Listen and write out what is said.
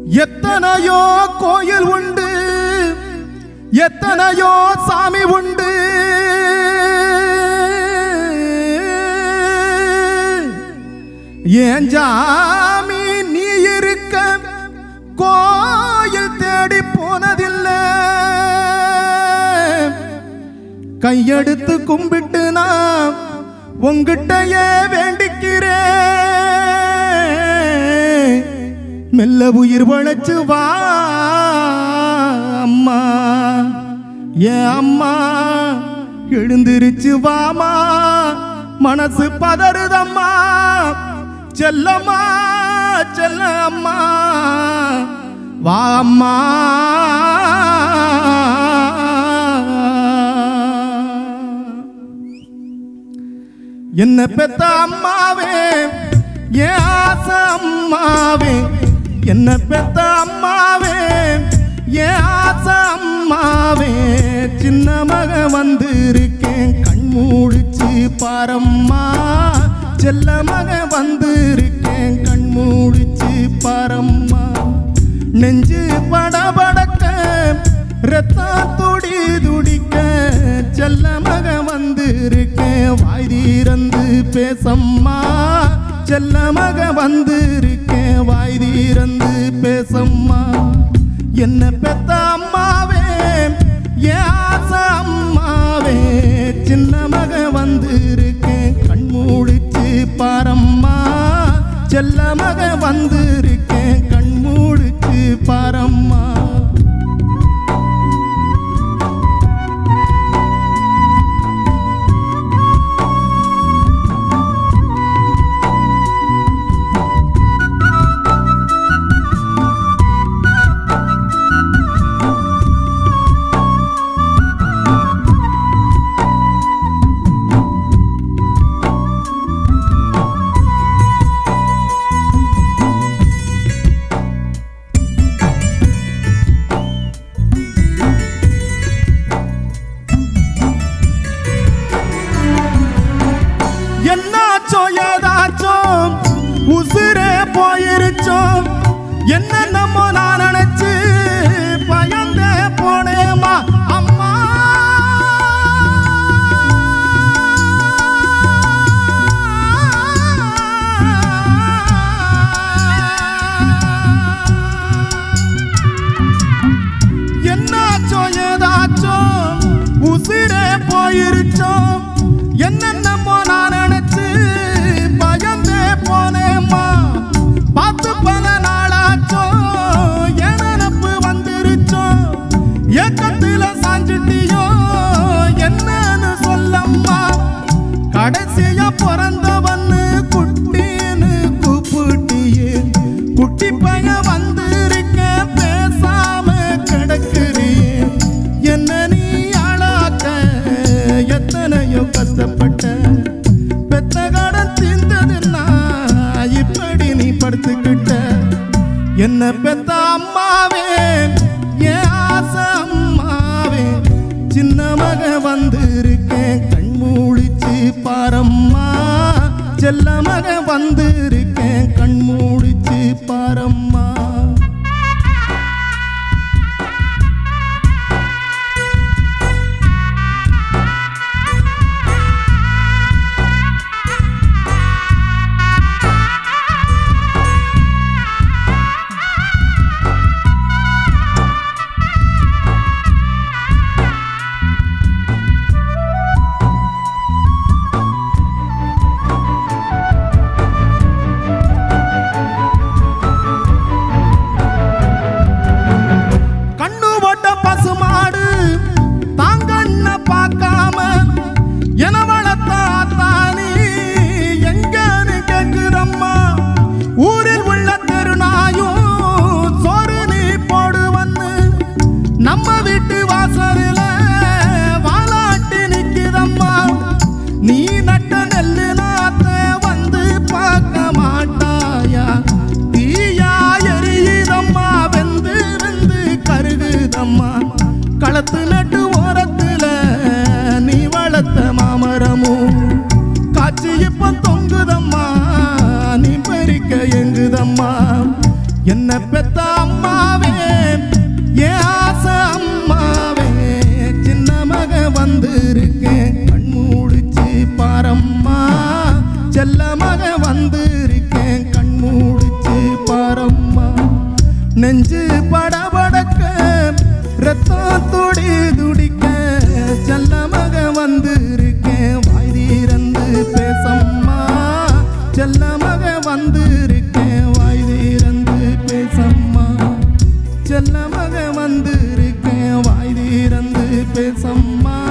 எத்தனையோ கோயில் உண்டு எத்தனையோ சாமி உண்டு ஏன் ஜாமி நீ இருக்க கோயில் தேடி போனதில்லை கையெடுத்து கும்பிட்டு நான் உங்கிட்டயே வேண்டிக்கிறேன் மெல்ல உயிர் வளைச்சு வா அம்மா ஏன் அம்மா எழுந்திருச்சு வாமா மனசு பதறுதம்மா செல்லம்மா செல்ல அம்மா வா அம்மா என்ன பெத்த அம்மாவே என் ஆசை அம்மாவே என்ன பெத்த அம்மாவே என் ஆசை அம்மாவே சின்ன மக வந்திருக்கேன் கண் மூடிச்சு பாரம்மா செல்ல மக வந்திருக்கேன் கண் மூடிச்சு பாரம்மா நெஞ்சு படபடக்க ரத்தம் துடி துடிக்க செல்ல மக வந்திருக்கேன் வாய் தீரந்து பேசம்மா செல்ல மக வந்திருக்கேன் வாய் தீரந்து பேசம்மா என்ன பெத்த அம்மாவே என் ஆசை அம்மாவே சின்ன மக வந்திருக்கேன் கண் மூடிச்சு பாரம்மா செல்ல மக வந்திருக்கேன் கண் மூடிச்சு பாரம்மா என்னாச்சோ ஏதாச்சோ உசுரே போயிருச்சோ என்ன நம்ம நான் நினைச்சு பயந்தே போனேமா அம்மா என்னாச்சோ ஏதாச்சோ உசிரே போயிருச்சோ என்னென்னமோ நான் நினைச்சு பயந்தே போனேம்மா பார்த்து பல நாளாச்சோ என் நினப்பு வந்துருச்சோ ஏக்கத்துல சாஞ்சிட்டியோ என்னன்னு சொல்லம்மா கடைசியா பிறந்தவன்னு குட்டின்னு கூப்பிட்டியே குட்டி பையன் வந்திருக்க பேசாம கிடக்குறியே என்ன நீ ஆளாக்க எத்தனையோ கஷ்டப்பட்ட பெத்த கடன் தீர்ந்ததுன்னா இப்படி நீ படுத்துக்கிட்ட என்ன பெத்த அம்மாவே என் ஆசை அம்மாவே சின்ன மக வந்திருக்கேன் கண் மூடிச்சு பாரம்மா செல்ல மக வந்திருக்கேன் கண் மூடிச்சு பாரம்மா கண்ணு போட்ட பசுமாடு தாங்கண்ண பார்க்காம என வளர்த்தாத்தானி எங்கன்னு கேக்குறம்மா ஊரில் உள்ள தெருநாயும் சோறு நீ போடுவன்னு நம்ம வீட்டு வாசலில் வாலாட்டி நிக்குதம்மா நீ நட்ட நெல்லு நாத்த வந்து பார்க்க மாட்டாயா தீயா எரியுதம்மா வெந்து வெந்து கருகுதம்மா களத்து நட்டு ஓரத்துல நீ வளர்த்த மாமரமும் காய்ச்சி இப்ப தொங்குதம்மா நீ பறிக்க எங்குதம்மா என்ன பெத்த அம்மாவே ஏன் ஆசை அம்மாவே சின்ன மக வந்திருக்கேன் கண் மூடிச்சு பாரம்மா செல்ல மக வந்திருக்கேன் கண் மூடிச்சு பாரம்மா நெஞ்சு படபடக்க ரத்தம் துடி துடிக்க செல்ல மக வந்திருக்கேன் வாய் தீரந்து பேசம்மா செல்ல மக வந்திருக்கேன் வாய் தீரந்து பேசம்மா செல்ல மக வந்திருக்கேன் வாய் தீரந்து பேசம்மா